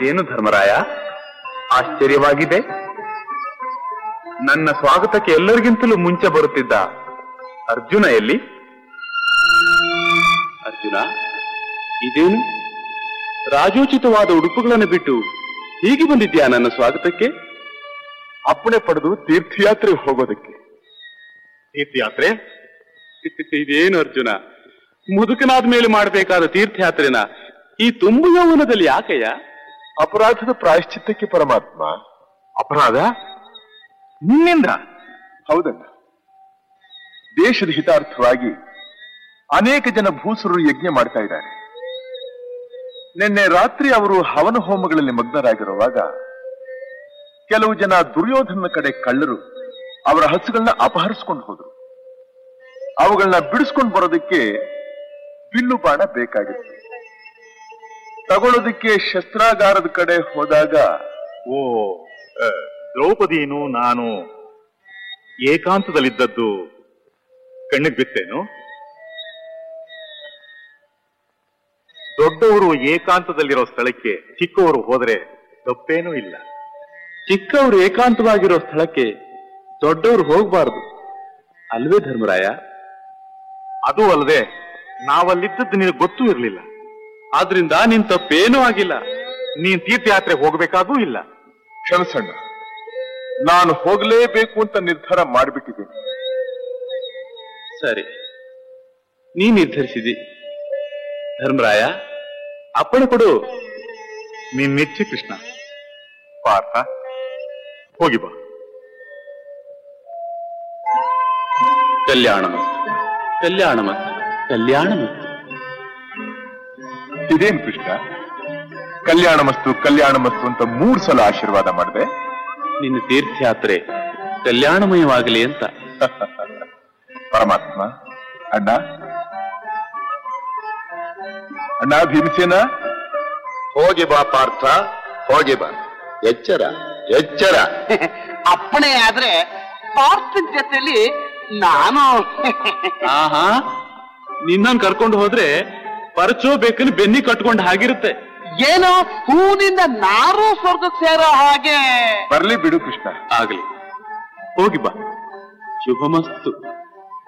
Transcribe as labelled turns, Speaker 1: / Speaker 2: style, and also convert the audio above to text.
Speaker 1: ಇದೇನು ಧರ್ಮರಾಯ ಆಶ್ಚರ್ಯವಾಗಿದೆ ನನ್ನ ಸ್ವಾಗತಕ್ಕೆ ಎಲ್ಲರಿಗಿಂತಲೂ ಮುಂಚೆ ಬರುತ್ತಿದ್ದ ಅರ್ಜುನ ಎಲ್ಲಿ ಅರ್ಜುನ ಇದೇನು ರಾಜೋಚಿತವಾದ ಉಡುಪುಗಳನ್ನು ಬಿಟ್ಟು ಹೀಗೆ ಬಂದಿದ್ಯಾ ನನ್ನ ಸ್ವಾಗತಕ್ಕೆ
Speaker 2: ಅಪ್ಪಣೆ ಪಡೆದು ತೀರ್ಥಯಾತ್ರೆಗೆ ಹೋಗೋದಕ್ಕೆ
Speaker 1: ತೀರ್ಥಯಾತ್ರೆ ಇದೇನು ಅರ್ಜುನ ಮುದುಕನಾದ ಮೇಲೆ ಮಾಡಬೇಕಾದ ತೀರ್ಥಯಾತ್ರೆನ ಈ ತುಂಬು ಯೌವನದಲ್ಲಿ ಯಾಕಯ್ಯ
Speaker 2: ಅಪರಾಧದ ಪ್ರಾಯಶ್ಚಿತ್ತಕ್ಕೆ ಪರಮಾತ್ಮ
Speaker 1: ಅಪರಾಧ ನಿನ್ನಿಂದ
Speaker 2: ಹೌದಣ್ಣ ದೇಶದ ಹಿತಾರ್ಥವಾಗಿ ಅನೇಕ ಜನ ಭೂಸರು ಯಜ್ಞ ಮಾಡ್ತಾ ಇದ್ದಾರೆ ನಿನ್ನೆ ರಾತ್ರಿ ಅವರು ಹವನ ಹೋಮಗಳಲ್ಲಿ ಮಗ್ನರಾಗಿರುವಾಗ ಕೆಲವು ಜನ ದುರ್ಯೋಧನ ಕಡೆ ಕಳ್ಳರು ಅವರ ಹಸುಗಳನ್ನ ಅಪಹರಿಸ್ಕೊಂಡು ಹೋದ್ರು ಅವುಗಳನ್ನ ಬಿಡಿಸ್ಕೊಂಡು ಬರೋದಕ್ಕೆ ಬಿಲ್ಲು ಬಾಣ ಬೇಕಾಗಿತ್ತು ತಗೊಳ್ಳೋದಕ್ಕೆ ಶಸ್ತ್ರಾಗಾರದ ಕಡೆ ಹೋದಾಗ
Speaker 3: ಓ ಆ, ದ್ರೌಪದಿನು ನಾನು ಏಕಾಂತದಲ್ಲಿದ್ದದ್ದು ಕಣ್ಣಿಗೆ ಬಿತ್ತೇನು ದೊಡ್ಡವರು ಏಕಾಂತದಲ್ಲಿರೋ ಸ್ಥಳಕ್ಕೆ ಚಿಕ್ಕವರು ಹೋದರೆ ತಪ್ಪೇನೂ ಇಲ್ಲ
Speaker 1: ಚಿಕ್ಕವರು ಏಕಾಂತವಾಗಿರೋ ಸ್ಥಳಕ್ಕೆ ದೊಡ್ಡವರು ಹೋಗಬಾರದು ಅಲ್ವೇ ಧರ್ಮರಾಯ
Speaker 3: ಅದು ಅಲ್ಲದೆ ನಾವಲ್ಲಿದ್ದದ್ದು ನಿನಗೆ ಗೊತ್ತೂ ಇರಲಿಲ್ಲ
Speaker 1: ಆದ್ರಿಂದ ನಿನ್ ತಪ್ಪೇನೂ ಆಗಿಲ್ಲ
Speaker 3: ನೀನ್ ತೀರ್ಥಯಾತ್ರೆ ಹೋಗಬೇಕಾಗೂ ಇಲ್ಲ
Speaker 2: ಕ್ಷಮಿಸಣ್ಣ ನಾನು ಹೋಗಲೇಬೇಕು ಅಂತ ನಿರ್ಧಾರ ಮಾಡಿಬಿಟ್ಟಿದ್ದೀನಿ
Speaker 1: ಸರಿ ನೀ ನಿರ್ಧರಿಸಿದಿ ಧರ್ಮರಾಯ ಅಪ್ಪಣೆ ಕೊಡು
Speaker 3: ನೀನ್ ನಿಚ್ಚಿ ಕೃಷ್ಣ ಪಾರ್ಥ ಹೋಗಿ ಬಾ
Speaker 1: ಕಲ್ಯಾಣ ಮತ್ತು ಕಲ್ಯಾಣ ಮತ್ತು ಕಲ್ಯಾಣ ಮತ್ತು
Speaker 2: ಇದೇನ್ ಕೃಷ್ಣ ಕಲ್ಯಾಣ ಮಸ್ತು ಕಲ್ಯಾಣ ಮಸ್ತು ಅಂತ ಮೂರ್ ಸಲ ಆಶೀರ್ವಾದ ಮಾಡಿದೆ
Speaker 1: ನಿನ್ನ ತೀರ್ಥಯಾತ್ರೆ ಕಲ್ಯಾಣಮಯವಾಗಲಿ ಅಂತ
Speaker 2: ಪರಮಾತ್ಮ ಅಣ್ಣ ಅಣ್ಣ ಭೀಮಸೇನ
Speaker 4: ಹೋಗಿ ಬಾ ಪಾರ್ಥ ಹೋಗಿ ಬಾ ಎಚ್ಚರ ಎಚ್ಚರ
Speaker 5: ಅಪ್ಪಣೆ ಆದ್ರೆ ಪಾರ್ಥನ್ ಜೊತೆಲಿ ನಾನು
Speaker 1: ಆಹಾ ನಿನ್ನನ್ ಕರ್ಕೊಂಡು ಹೋದ್ರೆ ಪರಚೋ ಬೇಕನ್ನು ಬೆನ್ನಿ ಕಟ್ಕೊಂಡು ಹಾಗಿರುತ್ತೆ
Speaker 5: ಏನೋ ಹೂನಿಂದ ನಾರು ಸ್ವರ್ಗಕ್ಕೆ ಸೇರೋ ಹಾಗೆ
Speaker 2: ಬರ್ಲಿ ಬಿಡು ಕೃಷ್ಣ
Speaker 1: ಆಗ್ಲಿ ಹೋಗಿ ಬಾ ಶುಭಮಸ್ತು